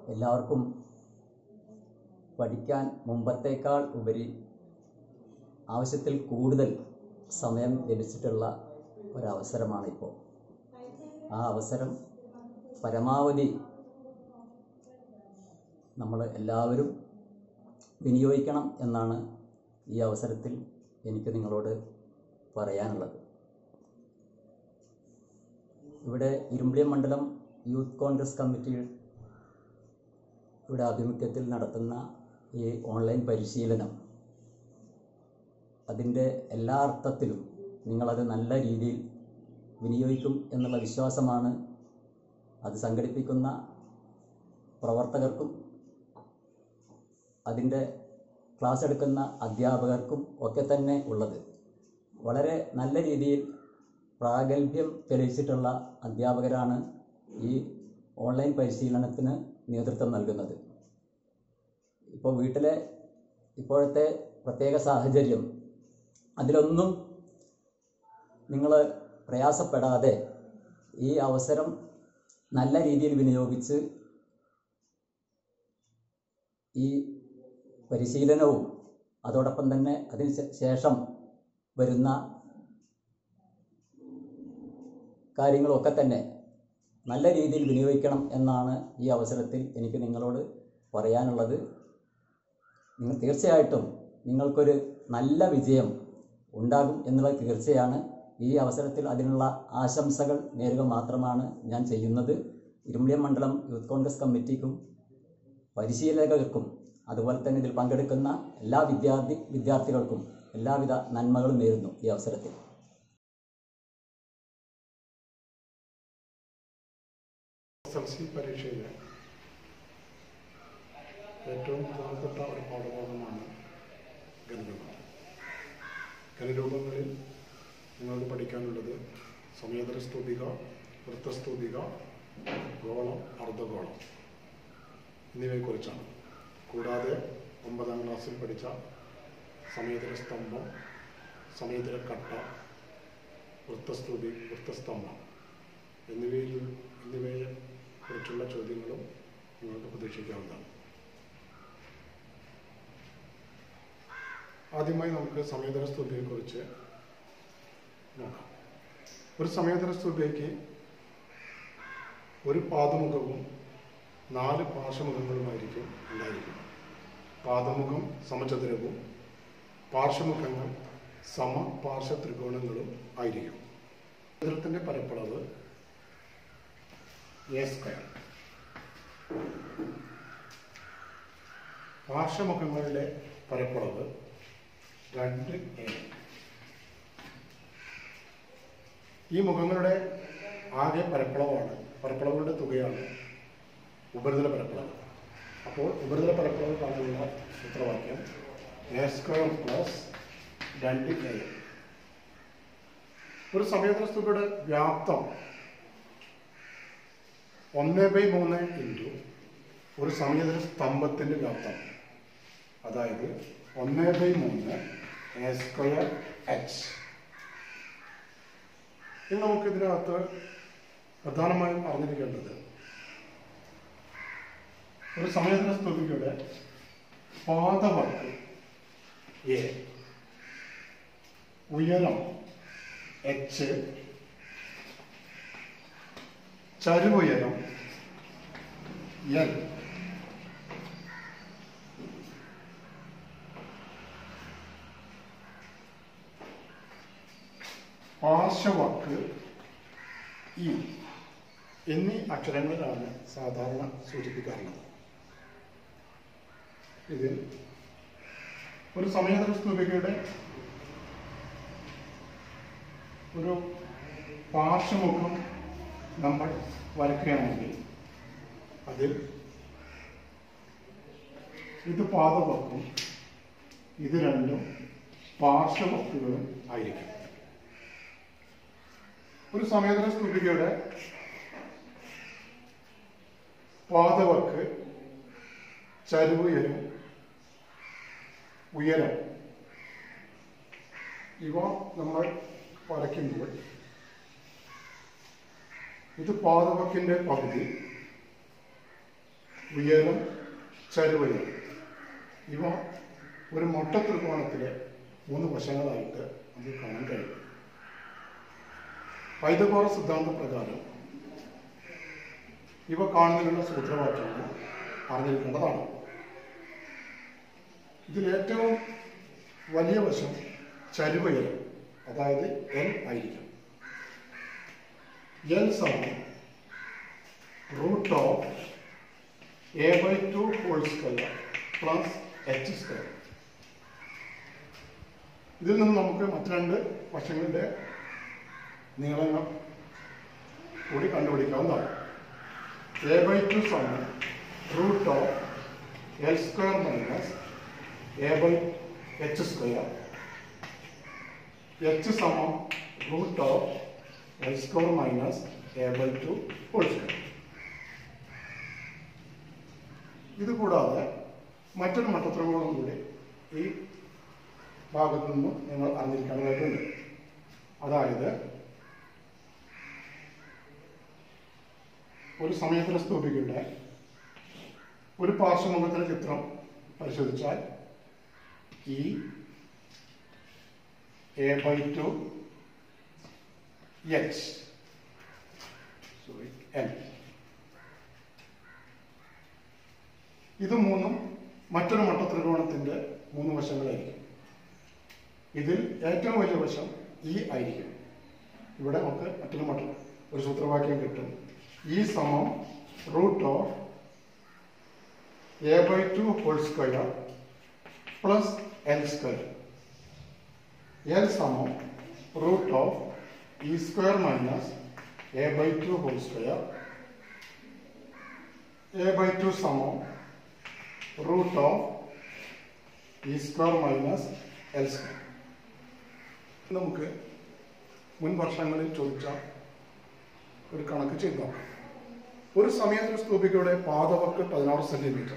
എല്ലാവർക്കും പഠിക്കാൻ മുമ്പത്തേക്കാൾ ഉപരി ആവശ്യത്തിൽ കൂടുതൽ സമയം ലഭിച്ചിട്ടുള്ള ഒരവസരമാണിപ്പോൾ ആ അവസരം പരമാവധി നമ്മൾ എല്ലാവരും വിനിയോഗിക്കണം എന്നാണ് ഈ അവസരത്തിൽ എനിക്ക് നിങ്ങളോട് പറയാനുള്ളത് ഇവിടെ ഇരുമ്പിളിയം മണ്ഡലം യൂത്ത് കോൺഗ്രസ് കമ്മിറ്റി ഇവിടെ ആഭിമുഖ്യത്തിൽ നടത്തുന്ന ഈ ഓൺലൈൻ പരിശീലനം അതിൻ്റെ എല്ലാ അർത്ഥത്തിലും നിങ്ങളത് നല്ല രീതിയിൽ വിനിയോഗിക്കും എന്നുള്ള വിശ്വാസമാണ് അത് സംഘടിപ്പിക്കുന്ന പ്രവർത്തകർക്കും അതിൻ്റെ ക്ലാസ് എടുക്കുന്ന അധ്യാപകർക്കും ഒക്കെ തന്നെ ഉള്ളത് വളരെ നല്ല രീതിയിൽ പ്രാഗൽഭ്യം തെളിയിച്ചിട്ടുള്ള അധ്യാപകരാണ് ഈ ഓൺലൈൻ പരിശീലനത്തിന് നേതൃത്വം നൽകുന്നത് ഇപ്പോൾ വീട്ടിലെ ഇപ്പോഴത്തെ പ്രത്യേക സാഹചര്യം അതിലൊന്നും നിങ്ങൾ പ്രയാസപ്പെടാതെ ഈ അവസരം നല്ല രീതിയിൽ വിനിയോഗിച്ച് ഈ പരിശീലനവും അതോടൊപ്പം തന്നെ അതിന് ശേ- ശേഷം വരുന്ന കാര്യങ്ങളൊക്കെ തന്നെ നല്ല രീതിയിൽ വിനിയോഗിക്കണം എന്നാണ് ഈ അവസരത്തിൽ എനിക്ക് നിങ്ങളോട് പറയാനുള്ളത് നിങ്ങൾ തീർച്ചയായിട്ടും നിങ്ങൾക്കൊരു നല്ല വിജയം ഉണ്ടാകും എന്നുള്ളത് തീർച്ചയാണ് ഈ അവസരത്തിൽ അതിനുള്ള ആശംസകൾ നേരുക മാത്രമാണ് ഞാൻ ചെയ്യുന്നത് ഇരുമ്പിളിയം മണ്ഡലം യൂത്ത് കോൺഗ്രസ് കമ്മിറ്റിക്കും പരിശീലകർക്കും അതുപോലെ തന്നെ ഇതിൽ പങ്കെടുക്കുന്ന എല്ലാ വിദ്യാർത്ഥി വിദ്യാർത്ഥികൾക്കും എല്ലാവിധ നന്മകളും നേരുന്നു ഈ അവസരത്തിൽ എസ് എൽ സി പരീക്ഷയിലെ ഏറ്റവും പ്രധാനപ്പെട്ട ഒരു പാഠഭാഗമാണ് ഗണിതം ഗണിരൂപങ്ങളിൽ നിങ്ങൾക്ക് പഠിക്കാനുള്ളത് സമേതര സ്തൂപിക വൃത്തസ്തൂപിക ഗോളം അർദ്ധഗോളം എന്നിവയെക്കുറിച്ചാണ് കൂടാതെ ഒമ്പതാം ക്ലാസ്സിൽ പഠിച്ച സമേതര സ്തംഭം സമേതര കട്ട വൃത്തസ്തൂപി വൃത്തസ്തംഭം എന്നിവയിൽ എന്നിവയെ കുറിച്ചുള്ള ചോദ്യങ്ങളും നിങ്ങൾക്ക് പ്രതീക്ഷിക്കാവുന്നതാണ് ആദ്യമായി നമുക്ക് സമേതര സ്തുതിയെക്കുറിച്ച് നോക്കാം ഒരു സമേതര സ്തുതിക്ക് ഒരു പാദമുഖവും നാല് പാർശ്വമുഖങ്ങളുമായിരിക്കും ഉണ്ടായിരിക്കും പാദമുഖം സമചതുരവും പാർശ്വമുഖങ്ങൾ സമ പാർശ്വ ത്രികോണങ്ങളും ആയിരിക്കും ചിത്രത്തിൻ്റെ പരപ്പളവ് എ സ്ക്വയർ പാർശ്വമുഖങ്ങളുടെ പരപ്പളവ് രണ്ട് എ ഈ മുഖങ്ങളുടെ ആകെ പരപ്പളവാണ് പരപ്പളവുകളുടെ തുകയാണ് ഉപരിതല പരപ്പളവ് അപ്പോൾ ഉപരിതല പരപ്പളവ് കാണാനുള്ള സൂത്രവാക്യം എ സ്ക്വയർ പ്ലസ് രണ്ട് എ ഒരു സമേതര സ്തുതിയുടെ വ്യാപ്തം ഒന്ന് ബൈ മൂന്ന് ഇൻറ്റു ഒരു സമയതര സ്തംഭത്തിൻ്റെ വ്യാപ്തം അതായത് ഒന്ന് ബൈ മൂന്ന് എ സ്ക്വയർ എച്ച് ഇനി നമുക്ക് ഇതിനകത്ത് പ്രധാനമായും അറിഞ്ഞിരിക്കേണ്ടത് ഒരു സമയതര സ്തുതിയുടെ പാദവർക്ക് എ ഉയരം എച്ച് ചരുവുയരം എൽ പാർശ്വവാക്ക് ഇ എന്നീ അക്ഷരങ്ങളിലാണ് സാധാരണ സൂചിപ്പിക്കാറുള്ളത് ഇതിൽ ഒരു സമയതര സ്തുതികയുടെ ഒരു പാർശ്വമുഖം നമ്മൾ വരയ്ക്കുകയാണെങ്കിൽ അതിൽ ഇത് പാദവക്കും ഇത് രണ്ടും പാർശ്വവക്കുകളും ആയിരിക്കും ഒരു സമേതര സ്തുതികയുടെ പാദവക്ക് ചരുവുയരം ഉയരം ഇവ നമ്മൾ വരയ്ക്കുമ്പോൾ ഇത് പാദവക്കിൻ്റെ പകുതി ഉയരം ചരുവയം ഇവ ഒരു മൊട്ട ത്രികോണത്തിലെ മൂന്ന് വശങ്ങളായിട്ട് നമുക്ക് കാണാൻ കഴിയും പൈതകോറ സിദ്ധാന്ത പ്രകാരം ഇവ കാണുന്നതിനുള്ള സൂത്രവാക്യങ്ങൾ അറിഞ്ഞിരിക്കേണ്ടതാണ് ഇതിൽ ഏറ്റവും വലിയ വശം ചരുവയരം അതായത് എൽ ആയിരിക്കും എൽ സമം root of A by two whole square plus H square ഇതിൽ നിന്ന് നമുക്ക് മറ്റ് രണ്ട് വശങ്ങളുടെ നീളങ്ങൾ കൂടി കണ്ടുപിടിക്കാവുന്നതാണ് എ ബൈ ടു സമം root of L square minus A by H square H സമം root of L square minus A by two whole square ഇത് കൂടാതെ മറ്റൊരു മട്ടത്രികോണം കൂടി ഈ ഭാഗത്തു നിന്നും നിങ്ങൾ അറിഞ്ഞിരിക്കേണ്ടതായിട്ടുണ്ട് അതായത് ഒരു സമയത്തിന് സ്തൂപിക്കയുടെ ഒരു പാർശ്വമുഖത്തിന്റെ ചിത്രം പരിശോധിച്ചാൽ ഈ A by two H sorry N ഇത് മൂന്നും മറ്റൊരു മട്ടത്രികോണത്തിന്റെ മൂന്ന് വശങ്ങളായിരിക്കും ഇതിൽ ഏറ്റവും വലിയ വശം ഈ ആയിരിക്കും ഇവിടെ നമുക്ക് മറ്റൊരു മട്ട ഒരു സൂത്രവാക്യം കിട്ടും ഈ സമം root of A by two whole square plus L square L സമം root of E square minus A by two whole square A by two സമം root of E square minus L square നമുക്ക് മുൻ വർഷങ്ങളിൽ ചോദിച്ച ഒരു കണക്ക് ചെയ്ത് നോക്കാം ഒരു സമയത്തിന് സ്തൂപിക്കയുടെ പാദവർക്ക് പതിനാറ് സെന്റിമീറ്റർ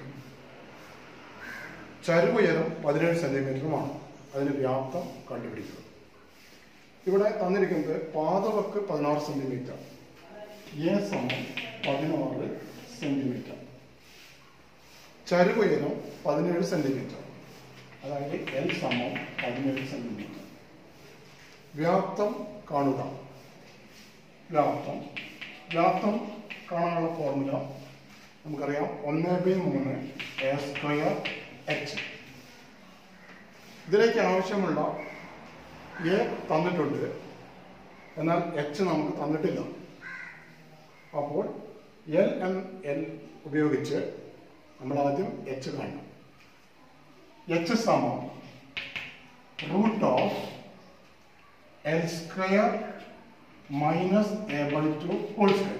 ചരുവുയരം പതിനേഴ് സെന്റിമീറ്ററുമാണ് അതിന് വ്യാപ്തം കണ്ടുപിടിക്കുക ഇവിടെ തന്നിരിക്കുന്നത് പാദവക്ക് പതിനാറ് സെന്റിമീറ്റർ എ സമം പതിനാറ് സെന്റിമീറ്റർ ചരുവുയരം പതിനേഴ് സെന്റിമീറ്റർ അതായത് എൽ സമം പതിനേഴ് സെന്റിമീറ്റർ വ്യാപ്തം കാണുക വ്യാപ്തം വ്യാപ്തം കാണാനുള്ള ഫോർമുല നമുക്കറിയാം ഒന്ന് ബൈ മൂന്ന് എ സ്ക്വയർ എച്ച് ഇതിലേക്ക് ആവശ്യമുള്ള എ തന്നിട്ടുണ്ട് എന്നാൽ എച്ച് നമുക്ക് തന്നിട്ടില്ല അപ്പോൾ എൽ എം എൽ ഉപയോഗിച്ച് നമ്മൾ ആദ്യം എച്ച് കാണണം എച്ച് സമം root of L square minus A by two whole square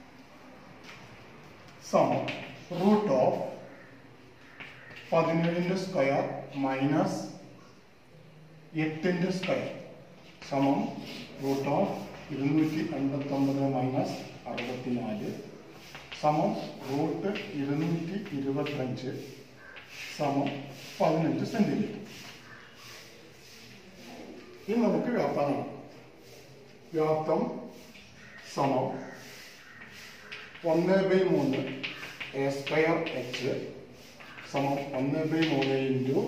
സമം റൂട്ട് ഓഫ് പതിനേഴിൻ്റെ സ്ക്വയർ മൈനസ് എട്ടിൻ്റെ സ്ക്വയർ സമം റൂട്ട് ഓഫ് ഇരുന്നൂറ്റി എൺപത്തൊമ്പത് മൈനസ് അറുപത്തിനാല് സമം റൂട്ട് ഇരുന്നൂറ്റി ഇരുപത്തഞ്ച് സമം പതിനഞ്ച് സെന്റിമീറ്റർ ഇനി നമുക്ക് വ്യാപ്തം കാണാം വ്യാപ്തം സമം ഒന്ന് ബൈ മൂന്ന് എ സ്ക്വയർ എച്ച് സമം ഒന്ന് ബൈ മൂന്ന് ഇൻറ്റു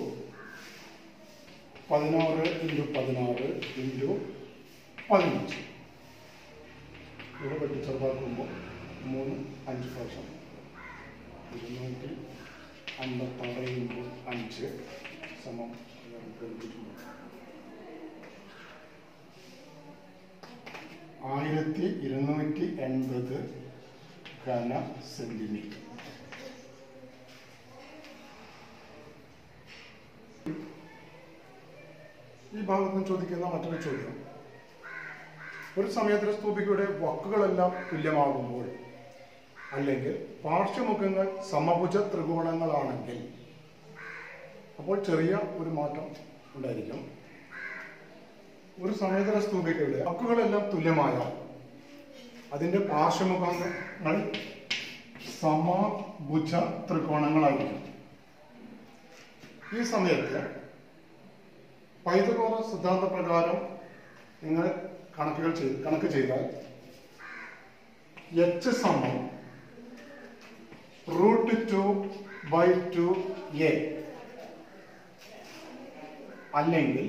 പതിനാറ് ഇൻറ്റു പതിനാറ് ഇൻറ്റു പതിനഞ്ച് ഇവിടെ വെട്ടി ചെറുതാക്കുമ്പോൾ മൂന്ന് അഞ്ച് പ്രാവശ്യം ഇരുന്നൂറ്റി അൻപത്താറ് ഇൻറ്റു അഞ്ച് സമം ആയിരത്തി ഇരുന്നൂറ്റി എൺപത് ഘന സെന്റിമീറ്റർ ഈ ഭാഗത്ത് നിന്ന് ചോദിക്കുന്ന മറ്റൊരു ചോദ്യം ഒരു സമയത്തിന് സ്തൂപിക്കയുടെ വക്കുകളെല്ലാം തുല്യമാകുമ്പോൾ അല്ലെങ്കിൽ പാർശ്വമുഖങ്ങൾ സമഭുജ ത്രികോണങ്ങളാണെങ്കിൽ അപ്പോൾ ചെറിയ ഒരു മാറ്റം ഉണ്ടായിരിക്കും ഒരു സമയതര സ്തൂപിക്കയുടെ വക്കുകളെല്ലാം തുല്യമായാൽ അതിന്റെ പാർശ്വമുഖങ്ങൾ സമഭുജ ത്രികോണങ്ങളായിരിക്കും ഈ സമയത്ത് പൈതകോറ സിദ്ധാന്ത പ്രകാരം നിങ്ങൾ കണക്കുകൾ ചെയ്ത് കണക്ക് ചെയ്താൽ എച്ച് സമം root root two by two A അല്ലെങ്കിൽ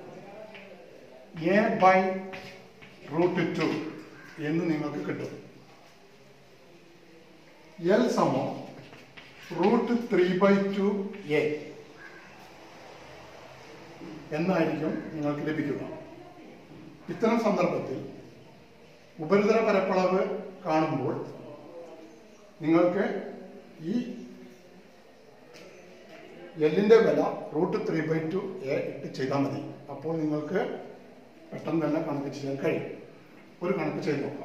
എ ബൈ റൂട്ട് ടു എന്ന് നിങ്ങൾക്ക് കിട്ടും എൽ സമം root three by two A എന്നായിരിക്കും നിങ്ങൾക്ക് ലഭിക്കുക ഇത്തരം സന്ദർഭത്തിൽ ഉപരിതല പരപ്പളവ് കാണുമ്പോൾ നിങ്ങൾക്ക് ഈ എല്ലിന്റെ വില root three by two A ഇട്ട് ചെയ്താൽ മതി അപ്പോൾ നിങ്ങൾക്ക് പെട്ടെന്ന് തന്നെ കണക്ക് ചെയ്യാൻ കഴിയും ഒരു കണക്ക് ചെയ്ത് നോക്കാം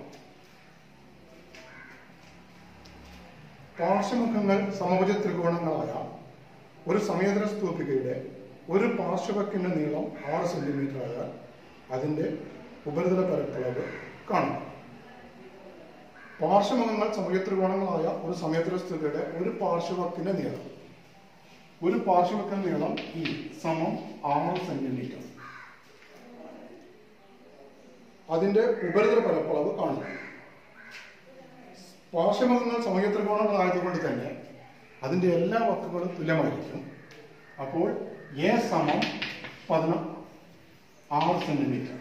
പാർശ്വമുഖങ്ങൾ സമഭുജ ത്രികോണങ്ങളായ ഒരു സമേതര സ്തൂപികയുടെ ഒരു പാർശ്വവക്കിന്റെ നീളം ആറ് സെന്റിമീറ്റർ ആയാൽ അതിന്റെ ഉപരിതല പരപ്പളവ് കാണും പാർശ്വമുഖങ്ങൾ സമയ ത്രികോണങ്ങളായ ഒരു സമേതര സ്തൂപികയുടെ ഒരു പാർശ്വവക്കിന്റെ നീളം ഒരു പാർശ്വവക്കിന്റെ നീളം ഈ സമം ആറ് സെന്റിമീറ്റർ അതിന്റെ ഉപരിതല പരപ്പളവ് കാണുന്നു പാർശ്വമുഖങ്ങൾ സമയ ത്രികോണങ്ങളായതുകൊണ്ട് തന്നെ അതിന്റെ എല്ലാ വക്കുകളും തുല്യമായിരിക്കും അപ്പോൾ എ സമം പതിന ആറ് സെന്റിമീറ്റർ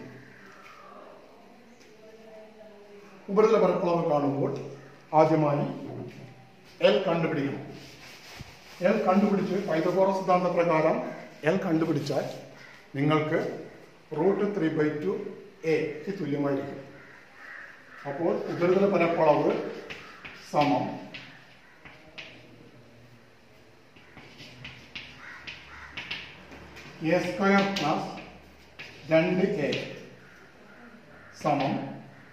ഉപരിതല പരപ്പളവ് കാണുമ്പോൾ ആദ്യമായി എൽ കണ്ടുപിടിക്കണം എൽ കണ്ടുപിടിച്ച് പൈതകോറ സിദ്ധാന്ത പ്രകാരം എൽ കണ്ടുപിടിച്ചാൽ നിങ്ങൾക്ക് റൂട്ട് ത്രീ ബൈ ടു എക്ക് തുല്യമായിരിക്കും അപ്പോൾ ഉപരിതല പരപ്പളവ് സമം എ സ്ക്വയർ പ്ലസ് രണ്ട് എ സമം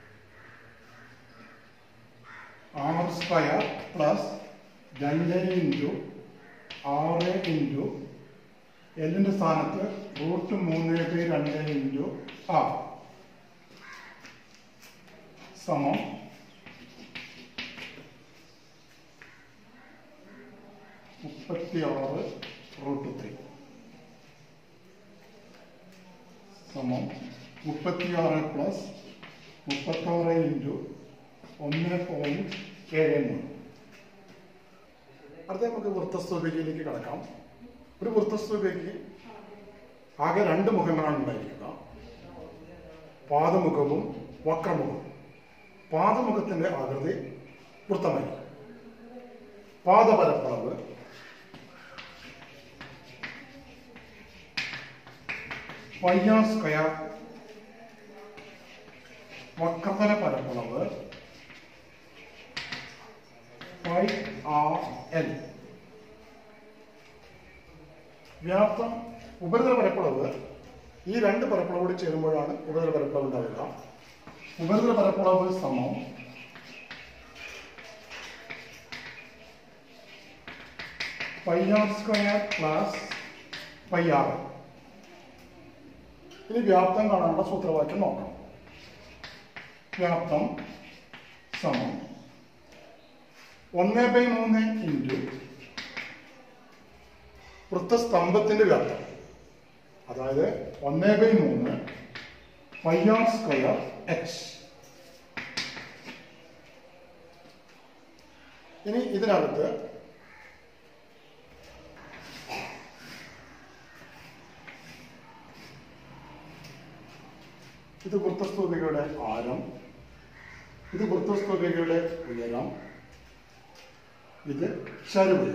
ആർ സ്ക്വയർ പ്ലസ് രണ്ട് ഇൻറ്റു ആറ് ഇൻറ്റു എല്ലിൻ്റെ സ്ഥാനത്ത് റൂട്ട് മൂന്ന് ബൈ രണ്ട് ഇൻറ്റു ആർ സമം മുപ്പത്തി ആറ് റൂട്ട് ത്രീ സമം മുപ്പത്തിയാറ് പ്ലസ് മുപ്പത്താറ് ഇൻറ്റു ഒന്ന് പോയിന്റ് ഏഴ് മൂന്ന് അടുത്ത നമുക്ക് വൃത്തസ്തൂപികയിലേക്ക് കടക്കാം ഒരു വൃത്തസ്തൂപികയ്ക്ക് ആകെ രണ്ട് മുഖങ്ങളാണ് ഉണ്ടായിരിക്കുക പാദമുഖവും വക്രമുഖവും പാദമുഖത്തിന്റെ ആകൃതി വൃത്തമായിരിക്കും പാദപരപ്പളവ് വയ്യ സ്ക്വയർ വക്രതല പരപ്പളവ് പൈ ആർ എൽ വ്യാപ്തം ഉപരിതല പരപ്പളവ് ഈ രണ്ട് പരപ്പളവോട് ചേരുമ്പോഴാണ് ഉപരിതല പരപ്പളവ് ഉണ്ടാവുക ഉപരിതല പരപ്പളവ് സമം pi R square plus pi R ഇനി വ്യാപ്തം കാണാനുള്ള സൂത്രവാക്യം നോക്കാം വ്യാപ്തം സമം ഒന്ന് ബൈ മൂന്ന് ഇൻറ്റു വൃത്തസ്തംഭത്തിന്റെ വ്യാപ്തം അതായത് ഒന്ന് ബൈ മൂന്ന് പൈ ആർ സ്ക്വയർ എച്ച് ഇനി ഇതിനകത്ത് ഇത് വൃത്തസ്തൂപികയുടെ ആരം ഇത് വൃത്തസ്തൂപികയുടെ ഉയരം ഇത് ചരിവ്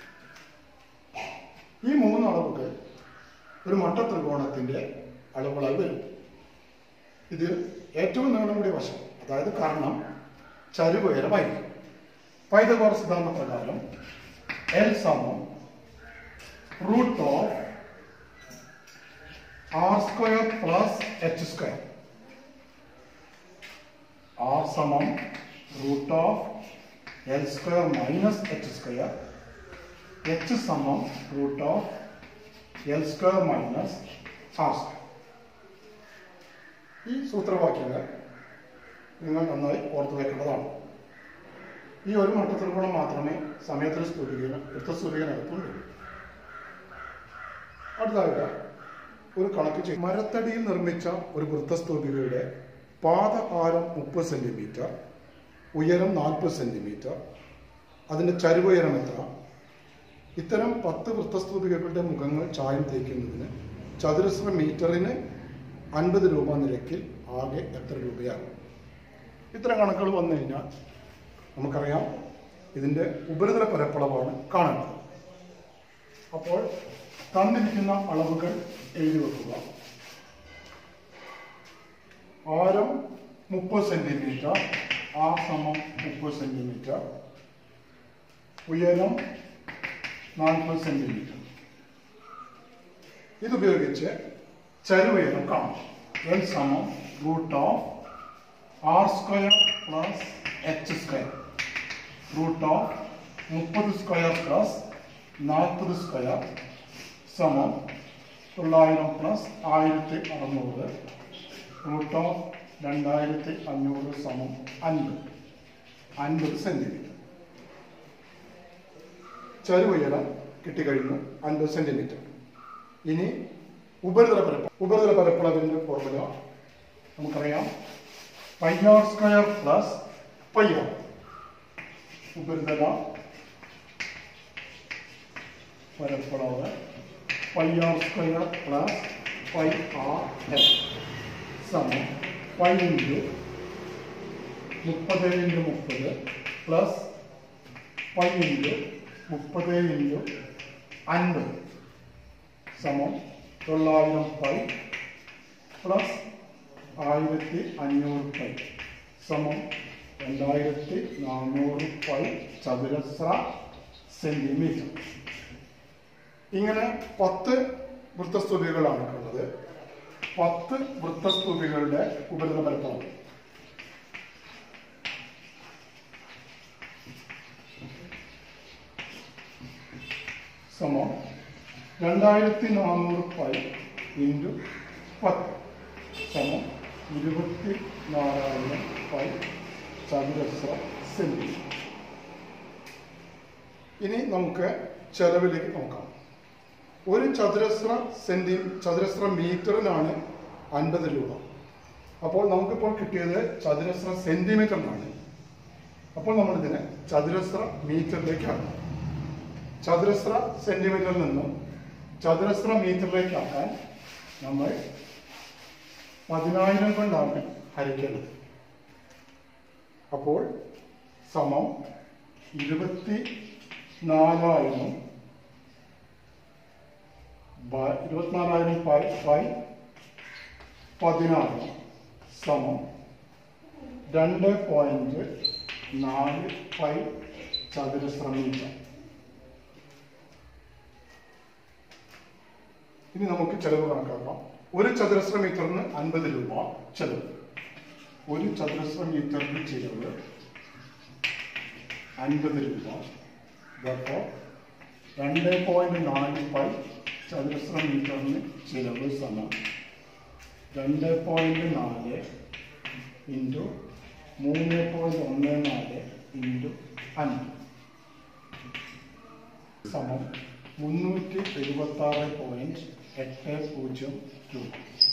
ഈ മൂന്ന് അളവുകൾ ഒരു മട്ട ത്രികോണത്തിന്റെ അളവുകളായി വരും ഇത് ഏറ്റവും നീളം കൂടിയ വശം അതായത് കാരണം ചരിവ് ഉയരമായിരിക്കും പൈതകോറ സിദ്ധാന്ത പ്രകാരം എൽ സമം root of R square plus H square R സമം root of L square minus H square H സമം root of L square minus R square ഈ സൂത്രവാക്യങ്ങൾ നിങ്ങൾ നന്നായി ഓർത്തു വെക്കേണ്ടതാണ് ഈ ഒരു മട്ടത്രികോണം മാത്രമേ സമയത്തിൽ സ്തുതിക്കുന്ന വൃത്തസ്തുതികനകത്തുള്ളൂ അടുത്തതായിട്ട് ഒരു കണക്ക് ചെയ്യും മരത്തടിയിൽ നിർമ്മിച്ച ഒരു വൃത്തസ്തൂപികയുടെ പാത ആരം മുപ്പത് സെന്റിമീറ്റർ ഉയരം നാൽപ്പത് സെന്റിമീറ്റർ അതിൻ്റെ ചരിവുയരം എത്ര ഇത്തരം പത്ത് വൃത്തസ്തൂപികകളുടെ മുഖങ്ങൾ ചായം തേക്കുന്നതിന് ചതുരശ്ര മീറ്ററിന് അൻപത് രൂപ നിരക്കിൽ ആകെ എത്ര രൂപയാകും ഇത്തരം കണക്കുകൾ വന്നു കഴിഞ്ഞാൽ നമുക്കറിയാം ഇതിൻ്റെ ഉപരിതല പരപ്പളവാണ് കാണേണ്ടത് അപ്പോൾ തന്നിരിക്കുന്ന അളവുകൾ എഴുതി വെക്കുക ആരം മുപ്പത് സെന്റിമീറ്റർ ആ സമം മുപ്പത് സെന്റിമീറ്റർ ഉയരം നാൽപ്പത് സെന്റിമീറ്റർ ഇതുപയോഗിച്ച് ചരുവുയരം കാണാം എൽ സമം root of R square plus H square root of മുപ്പത് സ്ക്വയർ പ്ലസ് നാൽപ്പത് സ്ക്വയർ സമം തൊള്ളായിരം പ്ലസ് ആയിരത്തി അറുന്നൂറ് റൂട്ട് ഓഫ് രണ്ടായിരത്തി അഞ്ഞൂറ് സമം അൻപത് അൻപത് സെന്റിമീറ്റർ ചരുവുയരം കിട്ടിക്കഴിഞ്ഞു അൻപത് സെന്റിമീറ്റർ ഇനി ഉപരിതല പരപ്പ് ഉപരിതല പരപ്പളവിന്റെ ഫോർമുല നമുക്കറിയാം pi R square plus pi R ഉപരിതല പരപ്പളവ് pi R square plus pi R S സമം പൈ ഇൻറ്റു മുപ്പത് ഇൻറ്റു മുപ്പത് പ്ലസ് പൈ ഇൻറ്റു മുപ്പത് ഇൻറ്റു അൻപത് സമം തൊള്ളായിരം പൈ പ്ലസ് ആയിരത്തി അഞ്ഞൂറ് പൈ സമം രണ്ടായിരത്തി നാനൂറ് പൈ ചതുരശ്ര സെന്റിമീറ്റർ ഇങ്ങനെ പത്ത് വൃത്തസ്തുതികളാണ് ഉള്ളത് പത്ത് വൃത്തസ്തുതികളുടെ ഉപരിതല പരപ്പളവ് സമം രണ്ടായിരത്തി നാനൂറ് പൈ ഇൻറ്റു പത്ത് സമം ഇരുപത്തി നാലായിരം പൈ ചതുരശ്ര സെന്റിമീറ്റർ ഇനി നമുക്ക് ചെലവിലേക്ക് നോക്കാം ഒരു ചതുരശ്ര സെന്റി ചതുരശ്ര മീറ്ററിനാണ് അൻപത് രൂപ അപ്പോൾ നമുക്കിപ്പോൾ കിട്ടിയത് ചതുരശ്ര സെന്റിമീറ്ററിനാണ് അപ്പോൾ നമ്മളിതിനെ ചതുരശ്ര മീറ്ററിലേക്കാണ് ചതുരശ്ര സെന്റിമീറ്ററിൽ നിന്നും ചതുരശ്ര മീറ്ററിലേക്കാക്കാൻ നമ്മൾ പതിനായിരം കൊണ്ടാണ് ഹരിക്കേണ്ടത് അപ്പോൾ സമം ഇരുപത്തി നാലായിരം ബൈ- ഇരുപത്തിനാലായിരം പൈ ബൈ പതിനാറ് സമം രണ്ട് പോയിന്റ് നാല് പൈ ചതുരശ്ര മീറ്റർ ഇനി നമുക്ക് ചെലവ് കണക്കാക്കാം ഒരു ചതുരശ്ര മീറ്ററിന് അൻപത് രൂപ ചെലവ് ഒരു ചതുരശ്ര മീറ്ററിന് ചെലവ് അൻപത് രൂപ അപ്പോൾ രണ്ട് പോയിന്റ് നാല് പൈ ചതുരശ്ര മീറ്ററിന് ചിലവ് സമം രണ്ട് പോയിന്റ് നാല് ഇൻറ്റു മൂന്ന് പോയിന്റ് ഒന്ന് നാല് ഇൻറ്റു അഞ്ച് സമം മുന്നൂറ്റി എഴുപത്തി ആറ് പോയിന്റ് എട്ട് പൂജ്യം രൂപ